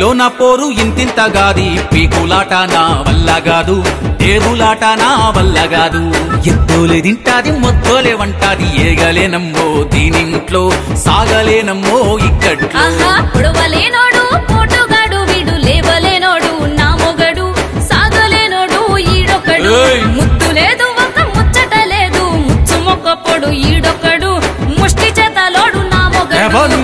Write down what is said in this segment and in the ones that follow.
వీధిలో నా పోరు ఇంతింతగాది పీకులాట నా వల్ల కాదు టేబులాట నా వల్ల కాదు ఎత్తోలే తింటాది మొత్తోలే వంటాది ఏగలేనమ్మో దీనింట్లో సాగలేనమ్మో ఇక్కట్లో ఆహా పొడవలేనోడు పోటుగాడు వీడు లేవలేనోడు నా మొగడు సాగలేనోడు ఈడొకడు ఏయ్! ముద్దు లేదు ఒక ముచ్చట లేదు ముచ్చు మొక్క పొడు ఈడొకడు ముష్టి చేతలోడు నా మొగడు ఎవరు?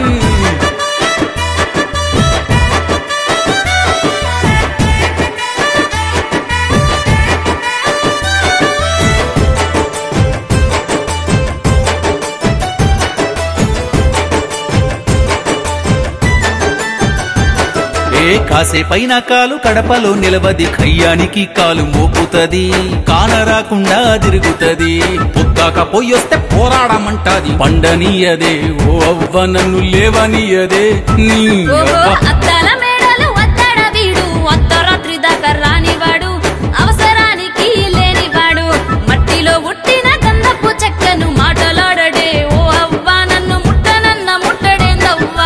ఏ కాసేపైన కాలు కడపలో నిలవది కయ్యానికి కాలు మోపుతది కానరాకుండా తిరుగుతది పొద్దాక పొయ్యొస్తే పోరాడమంటాది పండనీయదే ఓ అవ్వ నన్ను లేవనీయదే నీ ఓహో అవ్వ. అద్దాల మేడలు వద్దాడ వీడు అర్ధరాత్రి దాకా రానివాడు అవసరానికి లేనివాడు మట్టిలో ఉట్టిన గంధపు చెక్కను మాటలాడడే ఓ అవ్వా నన్ను ముట్టనన్న ముట్టడేందవ్వా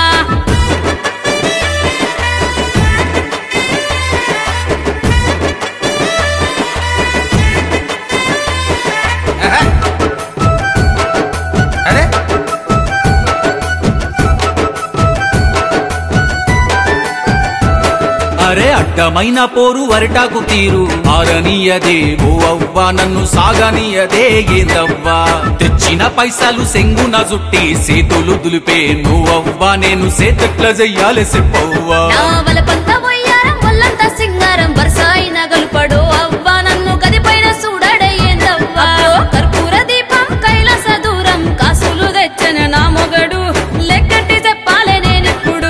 అరే అరే అడ్డమైన పోరు అరిటాకు తీరు ఆరనీయదే ఓ అవ్వ నన్ను సాగనీయదే ఏందవ్వా తెచ్చిన పైసలు సెంగున జుట్టి సేతులు దులిపే నువ్వవ్వా నేను సేతట్ల చెయ్యాలి చెప్పవ్వా నా వలపంత వయ్యారం వల్లంత సింగారం వరుస అయిన గలుపడో అవ్వా నన్ను గదిపైన చూడడే ఏందవ్వా కర్పూర దీపం కైలాస దూరం కాసులు తెచ్చన నా మొగడు లెక్కటి చెప్పాలే నేనిప్పుడు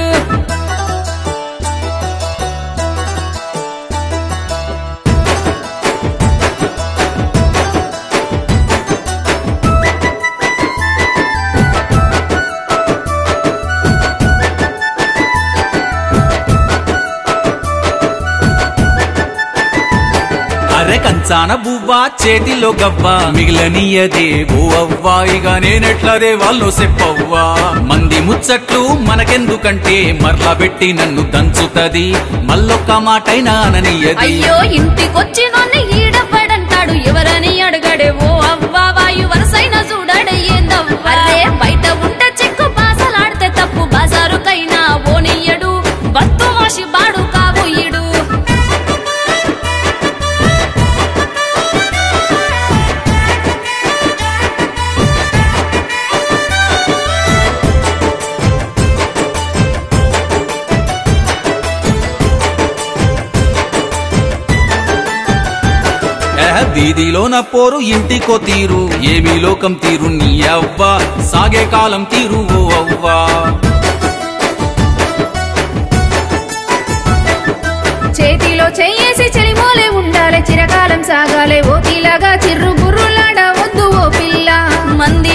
అరే కంచాన బువ్వా చేతిలో గవ్వ మిగిలనీయదే ఓ అవ్వా ఇక నేనెట్లదే వాళ్ళు చెప్పవ్వా మంది ముచ్చట్లు మనకెందుకంటే మరలా పెట్టి నన్ను దంచుతది మళ్ళొక్క మాటైనా అననీయది అయ్యో ఇంటికొచ్చి నన్ను ఈడపడంటాడు ఎవరని అడగడే ఓ అవ్వా వాయు వరసైన చూడడే ఏందవ్వా అరే బయట ఉంటే చెక్కు బాసలాడితే తప్పు బజారుకైనా ఓనియ్యడు బత్తు మోసి బాడు కాబోయిడు ఏహ, వీధిలోన పోరు ఇంటికో తీరు ఏమి లోకం తీరు నీ అవ్వ సాగే కాలం తీరు ఓ అవ్వా చేతిలో చెయ్యేసి చెలిమోలే ఉండాలి చిరకాలం సాగాలే ఓ పిల్లగా చిర్రు బుర్రులాడ వద్దు ఓ పిల్ల మంది